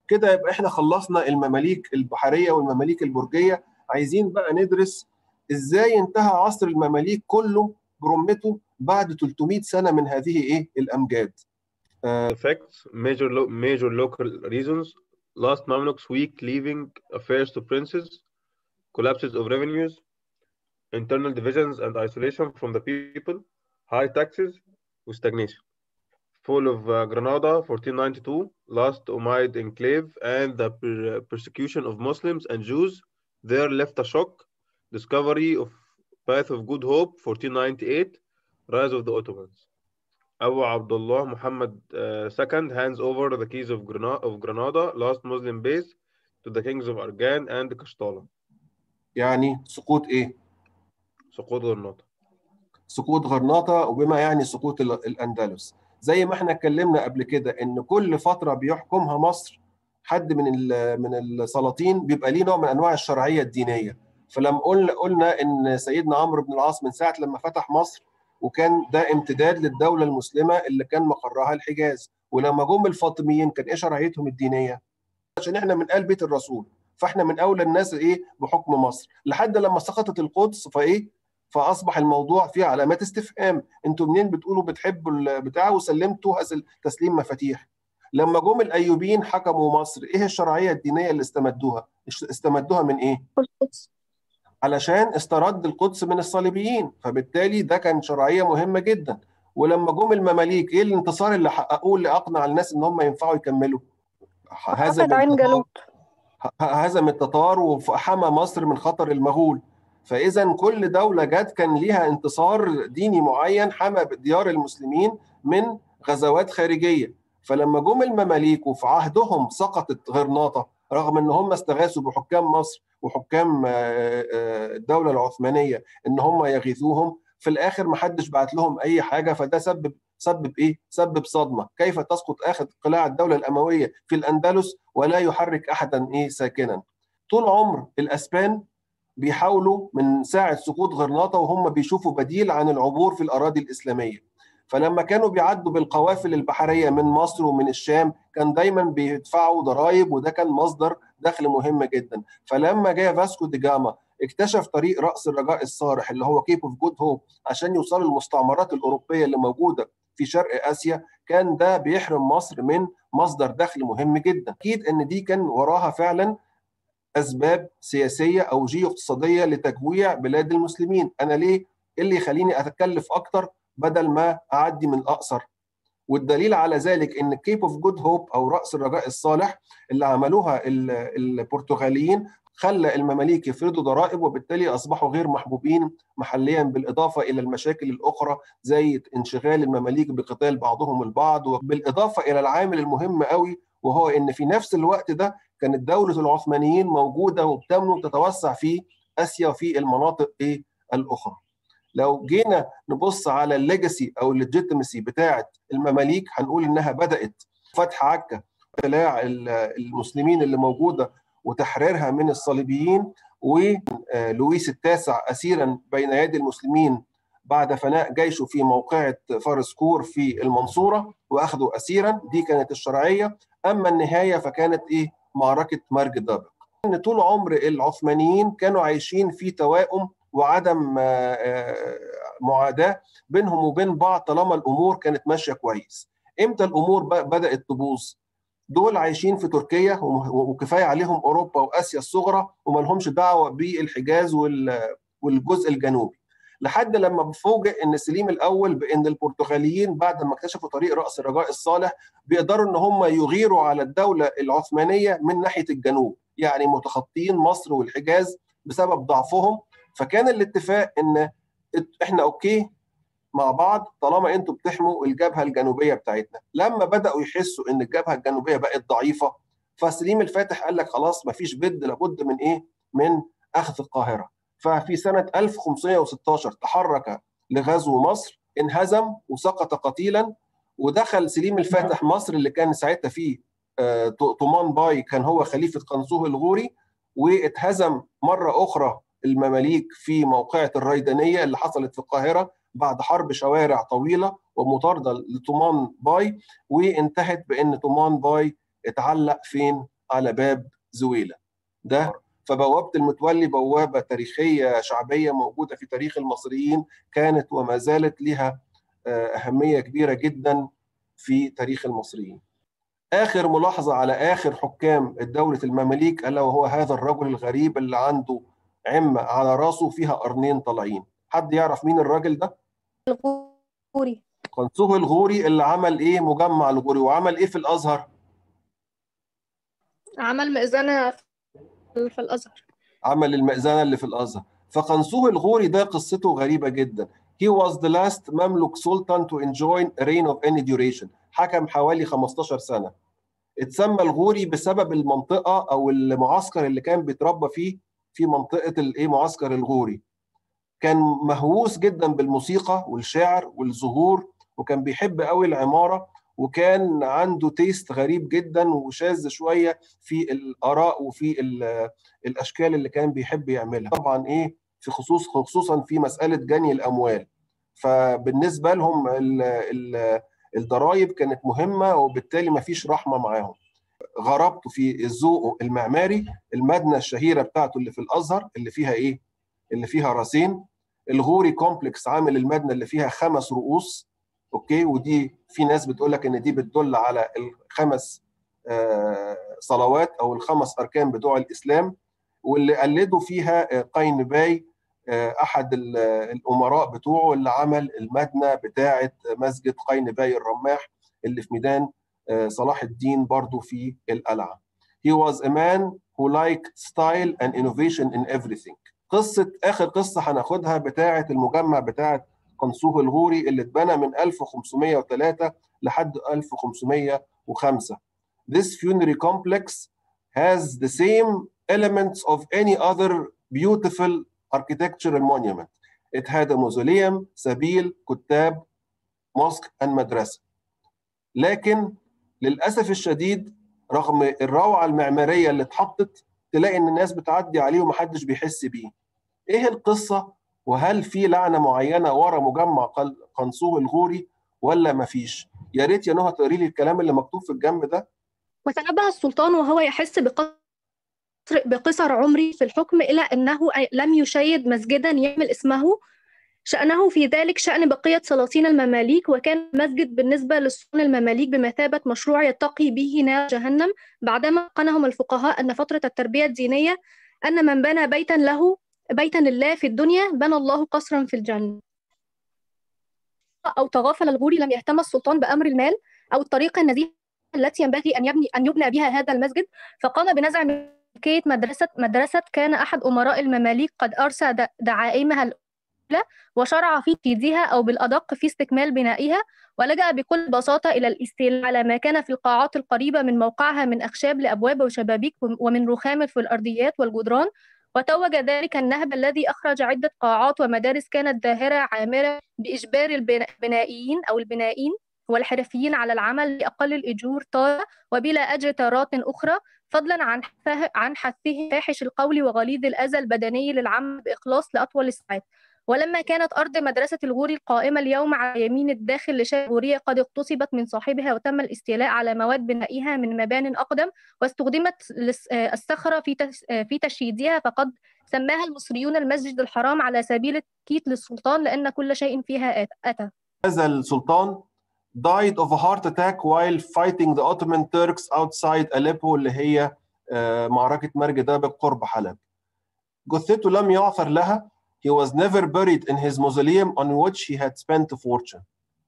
كده يبقى احنا خلصنا المماليك البحريه والمماليك البرجيه عايزين بقى ندرس ازاي انتهى عصر المماليك كله برمته بعد 300 سنه من هذه ايه الامجاد effects major lo- major local reasons last Mamluks weak leaving affairs to princes collapses of revenues internal divisions and isolation from the people high taxes stagnation fall of uh, Granada 1492 last Umayyad enclave and the per- persecution of Muslims and Jews there left a shock discovery of path of good hope 1498 rise of the Ottomans Abu Abdullah Muhammad uh, II hands over the keys of, Grana- of Granada, last Muslim base, to the kings of Argan and Kashtala. يعني سقوط ايه سقوط غرناطة. سقوط غرناطه وبما يعني سقوط ال- الاندلس زي ما احنا اتكلمنا قبل كده ان كل فتره بيحكمها مصر حد من ال- من السلاطين بيبقى ليه نوع من انواع الشرعيه الدينيه فلما قلنا قلنا ان سيدنا عمرو بن العاص من ساعه لما فتح مصر وكان ده امتداد للدوله المسلمه اللي كان مقرها الحجاز ولما جم الفاطميين كان ايه شرعيتهم الدينيه عشان احنا من آل بيت الرسول فاحنا من اولى الناس ايه بحكم مصر لحد لما سقطت القدس فايه فاصبح الموضوع فيه علامات استفهام انتوا منين بتقولوا بتحبوا البتاع وسلمتوا هذا تسليم مفاتيح لما جم الايوبيين حكموا مصر ايه الشرعيه الدينيه اللي استمدوها استمدوها من ايه القدس علشان استرد القدس من الصليبيين فبالتالي ده كان شرعيه مهمه جدا ولما جم المماليك ايه الانتصار اللي حققوه اللي اقنع الناس ان هم ينفعوا يكملوا هزم عقد عين التتار جالوت هزم التتار وحمى مصر من خطر المغول فاذا كل دوله جت كان ليها انتصار ديني معين حمى ديار المسلمين من غزوات خارجيه فلما جم المماليك وفي عهدهم سقطت غرناطه رغم ان هم استغاثوا بحكام مصر وحكام آه، آه، الدوله العثمانيه ان هم يغيثوهم في الاخر ما حدش بعت لهم اي حاجه فده سبب سبب ايه؟ سبب صدمه، كيف تسقط اخر قلاع الدوله الامويه في الاندلس ولا يحرك احدا ايه ساكنا. طول عمر الاسبان بيحاولوا من ساعه سقوط غرناطه وهم بيشوفوا بديل عن العبور في الاراضي الاسلاميه. فلما كانوا بيعدوا بالقوافل البحريه من مصر ومن الشام كان دايما بيدفعوا ضرائب وده كان مصدر دخل مهم جدا فلما جاء فاسكو دي جاما اكتشف طريق راس الرجاء الصالح اللي هو كيب اوف جود هوب عشان يوصلوا المستعمرات الاوروبيه اللي موجوده في شرق اسيا كان ده بيحرم مصر من مصدر دخل مهم جدا اكيد ان دي كان وراها فعلا اسباب سياسيه او جيو اقتصاديه لتجويع بلاد المسلمين انا ليه إيه اللي يخليني اتكلف اكتر بدل ما اعدي من الاقصر والدليل على ذلك ان كيب اوف جود هوب او راس الرجاء الصالح اللي عملوها ال- البرتغاليين خلى المماليك يفرضوا ضرائب وبالتالي اصبحوا غير محبوبين محليا بالاضافه الى المشاكل الاخرى زي انشغال المماليك بقتال بعضهم البعض وبالاضافه الى العامل المهم قوي وهو ان في نفس الوقت ده كانت دوله العثمانيين موجوده وبتنمو وتتوسع في اسيا وفي المناطق ايه الاخرى. لو جينا نبص على الليجاسي او الليجيتيمسي بتاعه المماليك هنقول انها بدات فتح عكا طلاع المسلمين اللي موجوده وتحريرها من الصليبيين ولويس التاسع اسيرا بين يدي المسلمين بعد فناء جيشه في موقعة فارسكور في المنصورة وأخذوا أسيرا دي كانت الشرعية أما النهاية فكانت إيه معركة مرج دابق إن طول عمر العثمانيين كانوا عايشين في توائم وعدم معاداة بينهم وبين بعض طالما الأمور كانت ماشية كويس إمتى الأمور بدأت تبوظ دول عايشين في تركيا وكفايه عليهم اوروبا واسيا الصغرى وما لهمش دعوه بالحجاز والجزء الجنوبي لحد لما بفوجئ ان سليم الاول بان البرتغاليين بعد ما اكتشفوا طريق راس الرجاء الصالح بيقدروا ان هم يغيروا على الدوله العثمانيه من ناحيه الجنوب يعني متخطين مصر والحجاز بسبب ضعفهم فكان الاتفاق ان احنا اوكي مع بعض طالما انتوا بتحموا الجبهه الجنوبيه بتاعتنا لما بداوا يحسوا ان الجبهه الجنوبيه بقت ضعيفه فسليم الفاتح قال لك خلاص مفيش بد لابد من ايه من اخذ القاهره ففي سنه 1516 تحرك لغزو مصر انهزم وسقط قتيلا ودخل سليم الفاتح مصر اللي كان ساعتها فيه طومان باي كان هو خليفه قنصوه الغوري واتهزم مره اخرى المماليك في موقعة الريدانية اللي حصلت في القاهرة بعد حرب شوارع طويلة ومطاردة لطومان باي وانتهت بأن طومان باي اتعلق فين على باب زويلة ده فبوابة المتولي بوابة تاريخية شعبية موجودة في تاريخ المصريين كانت وما زالت لها أهمية كبيرة جدا في تاريخ المصريين آخر ملاحظة على آخر حكام الدولة المماليك ألا وهو هذا الرجل الغريب اللي عنده عمة على راسه فيها قرنين طالعين حد يعرف مين الراجل ده؟ الغوري قنصوه الغوري اللي عمل ايه مجمع الغوري وعمل ايه في الازهر عمل مئذنة في الأزهر عمل المئذنه اللي في الازهر فقنصوه الغوري ده قصته غريبه جدا he was the last مملوك سلطان to enjoy a reign of any duration حكم حوالي 15 سنه اتسمى الغوري بسبب المنطقه او المعسكر اللي كان بيتربى فيه في منطقه الايه معسكر الغوري كان مهووس جدا بالموسيقى والشعر والزهور وكان بيحب قوي العماره وكان عنده تيست غريب جدا وشاذ شويه في الاراء وفي الاشكال اللي كان بيحب يعملها طبعا ايه في خصوص خصوصا في مساله جني الاموال فبالنسبه لهم ال ال الضرائب كانت مهمه وبالتالي ما فيش رحمه معاهم غرابته في الذوق المعماري المبنى الشهيره بتاعته اللي في الازهر اللي فيها ايه اللي فيها راسين الغوري كومبلكس عامل المبنى اللي فيها خمس رؤوس اوكي ودي في ناس بتقول لك ان دي بتدل على الخمس صلوات او الخمس اركان بتوع الاسلام واللي قلدوا فيها قاينباي احد الامراء بتوعه اللي عمل المبنى بتاعه مسجد قاينباي الرماح اللي في ميدان صلاح الدين برضو في القلعه. He was a man who liked style and innovation in everything. قصه اخر قصه هناخدها بتاعه المجمع بتاعه قنصوه الغوري اللي اتبنى من 1503 لحد 1505. This funerary complex has the same elements of any other beautiful architectural monument. It had a mausoleum, سبيل, كتاب, mosque and مدرسة. لكن للأسف الشديد رغم الروعة المعمارية اللي اتحطت تلاقي إن الناس بتعدي عليه ومحدش بيحس بيه. إيه القصة؟ وهل في لعنة معينة ورا مجمع قنصوه الغوري ولا مفيش؟ يا ريت يا نهى تقري لي الكلام اللي مكتوب في الجنب ده. وتنبه السلطان وهو يحس بقصر بقصر عمري في الحكم إلى أنه لم يشيد مسجدا يعمل اسمه شأنه في ذلك شأن بقية سلاطين المماليك وكان المسجد بالنسبة للسلطان المماليك بمثابة مشروع يتقي به نار جهنم بعدما قنهم الفقهاء أن فترة التربية الدينية أن من بنى بيتا له بيتا لله في الدنيا بنى الله قصرا في الجنة أو تغافل الغوري لم يهتم السلطان بأمر المال أو الطريقة النزيهة التي ينبغي أن يبني أن يبنى بها هذا المسجد فقام بنزع ملكية مدرسة مدرسة كان أحد أمراء المماليك قد أرسى دعائمها الأولى وشرع في تجديدها أو بالأدق في استكمال بنائها ولجأ بكل بساطة إلى الاستيلاء على ما كان في القاعات القريبة من موقعها من أخشاب لأبواب وشبابيك ومن رخام في الأرضيات والجدران وتوج ذلك النهب الذي أخرج عدة قاعات ومدارس كانت ظاهرة عامرة بإجبار البنائيين أو البنائين والحرفيين على العمل بأقل الأجور تارة وبلا أجر تارات أخرى فضلا عن عن حثه فاحش القول وغليظ الأذى البدني للعمل بإخلاص لأطول الساعات ولما كانت أرض مدرسة الغوري القائمة اليوم على يمين الداخل لشارع غورية قد اغتصبت من صاحبها وتم الاستيلاء على مواد بنائها من مبان أقدم واستخدمت الصخرة في في تشييدها فقد سماها المصريون المسجد الحرام على سبيل التكيت للسلطان لأن كل شيء فيها أتى هذا السلطان died of a heart attack while fighting the Ottoman Turks outside Aleppo اللي هي معركة مرج دابق قرب حلب. جثته لم يعثر لها. He was never buried in his mausoleum on which he had spent a fortune.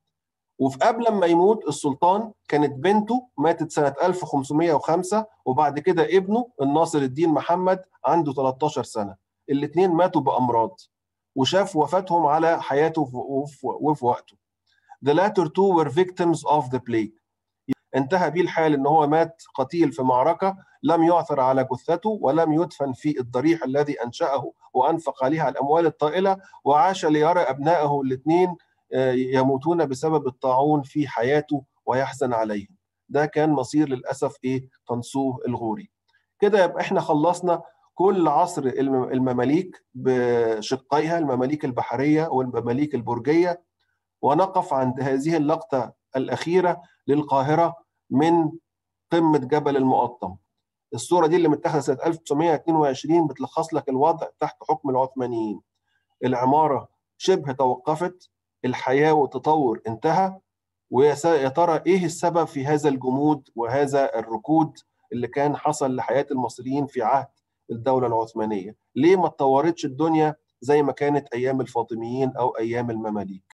وفي قبل ما يموت السلطان كانت بنته ماتت سنة 1505 وبعد كده ابنه الناصر الدين محمد عنده 13 سنة. الاثنين ماتوا بأمراض وشاف وفاتهم على حياته وفي وقته. The latter two were victims of the plague. انتهى بيه الحال ان هو مات قتيل في معركه لم يعثر على جثته ولم يدفن في الضريح الذي انشاه وانفق عليها الاموال الطائله وعاش ليرى ابنائه الاثنين يموتون بسبب الطاعون في حياته ويحزن عليهم. ده كان مصير للاسف ايه قنصوه الغوري. كده يبقى احنا خلصنا كل عصر المماليك بشقيها المماليك البحريه والمماليك البرجيه ونقف عند هذه اللقطة الأخيرة للقاهرة من قمة جبل المقطم الصوره دي اللي متاخده سنه 1922 بتلخص لك الوضع تحت حكم العثمانيين العماره شبه توقفت الحياه والتطور انتهى ويا ترى ايه السبب في هذا الجمود وهذا الركود اللي كان حصل لحياه المصريين في عهد الدوله العثمانيه ليه ما اتطورتش الدنيا زي ما كانت ايام الفاطميين او ايام المماليك